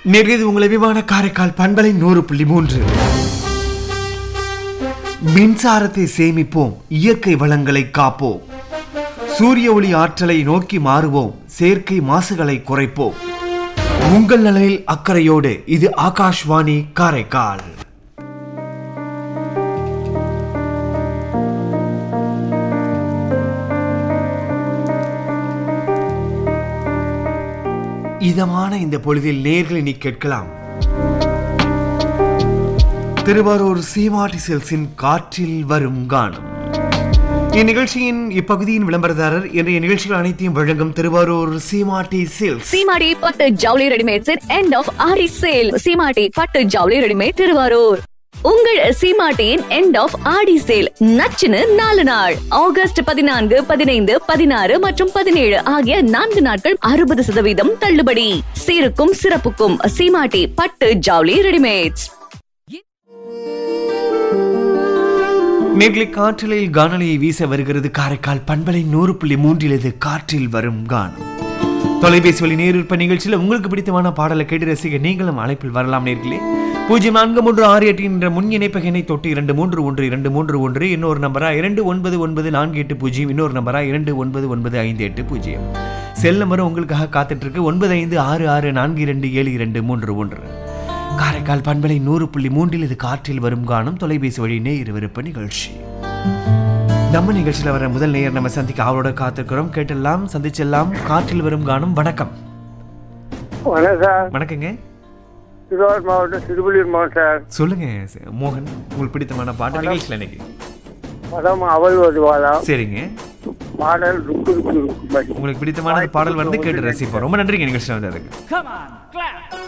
நேர்கது உங்கள் அபிமான காரைக்கால் பண்பலை நூறு புள்ளி மூன்று மின்சாரத்தை சேமிப்போம் இயற்கை வளங்களை காப்போம் சூரிய ஒளி ஆற்றலை நோக்கி மாறுவோம் செயற்கை மாசுகளை குறைப்போம் உங்கள் நலனில் அக்கறையோடு இது ஆகாஷ்வாணி காரைக்கால் இதமான இந்த பொழுதில் நேர்களை நீ கேட்கலாம் திருவாரூர் சீமாட்டி செல்ஸின் காற்றில் வரும் கானம் இந்நிகழ்ச்சியின் இப்பகுதியின் விளம்பரதாரர் இன்றைய நிகழ்ச்சிகள் அனைத்தையும் வழங்கும் திருவாரூர் சீமாட்டி சில்க்ஸ் சீமாடி பட்டு ஜவுளி readymades end of Aadi sale Seematti பட்டு ஜவுளி ரெடிமேட் திருவாரூர் உங்கள் சீமாட்டியின் எண்ட் ஆஃப் ஆடி சேல் நச்சுன்னு நாலு நாள் ஆகஸ்ட் பதினான்கு பதினைந்து பதினாறு மற்றும் பதினேழு ஆகிய நான்கு நாட்கள் அறுபது சதவீதம் தள்ளுபடி சீருக்கும் சிறப்புக்கும் சீமாட்டி பட்டு ஜவுளி ரெடிமேட்ஸ் மேற்களை காற்றலில் காணொலியை வீச வருகிறது காரைக்கால் பண்பலை நூறு புள்ளி மூன்றில் இது காற்றில் வரும் கானம் தொலைபேசி வழி நேரிற்ப நிகழ்ச்சியில் உங்களுக்கு பிடித்தமான பாடலை கேட்டு ரசிக்க நீங்களும் அழைப்பில் வரலாம் நேர்களே பூஜ்ஜியம் நான்கு மூன்று ஆறு எட்டு என்ற முன் இணைப்பகனை தொட்டு இரண்டு மூன்று ஒன்று இரண்டு மூன்று ஒன்று இன்னொரு நம்பரா இரண்டு ஒன்பது ஒன்பது நான்கு எட்டு பூஜ்ஜியம் இன்னொரு நம்பரா இரண்டு ஒன்பது ஒன்பது ஐந்து எட்டு பூஜ்ஜியம் செல் நம்பரும் உங்களுக்காக காத்துட்டு இருக்கு ஒன்பது ஐந்து ஆறு ஆறு நான்கு இரண்டு ஏழு இரண்டு மூன்று ஒன்று காரைக்கால் பண்பலை நூறு புள்ளி மூன்றில் இது காற்றில் வரும் காணும் தொலைபேசி வழி நேர் விருப்ப நிகழ்ச்சி நம்ம நிகழ்ச்சியில் வர முதல் நேயர் நம்ம சந்திக்க அவளோட காத்திருக்கிறோம் கேட்டெல்லாம் சந்திச்செல்லாம் காற்றில் வரும் காணும் வணக்கம் வணக்கம் சார் வணக்கங்க திருவாரூர் மாவட்டம் சிறுபுலியூர் மாவட்டம் சார் சொல்லுங்க ச- மோகன் உங்களுக்கு பிடித்தமான பாட்டு நிகழ்ச்சியில் இன்னைக்கு படம் அவள் ஒரு வாழம் சரிங்க பாடல் ருக்கு ருக்கு ருக்கு படி உங்களுக்கு பிடித்தமான பாடல் வந்து கேட்டு ரசிப்போம் ரொம்ப நன்றிங்க நிகழ்ச்சியில் வந்ததுக்கு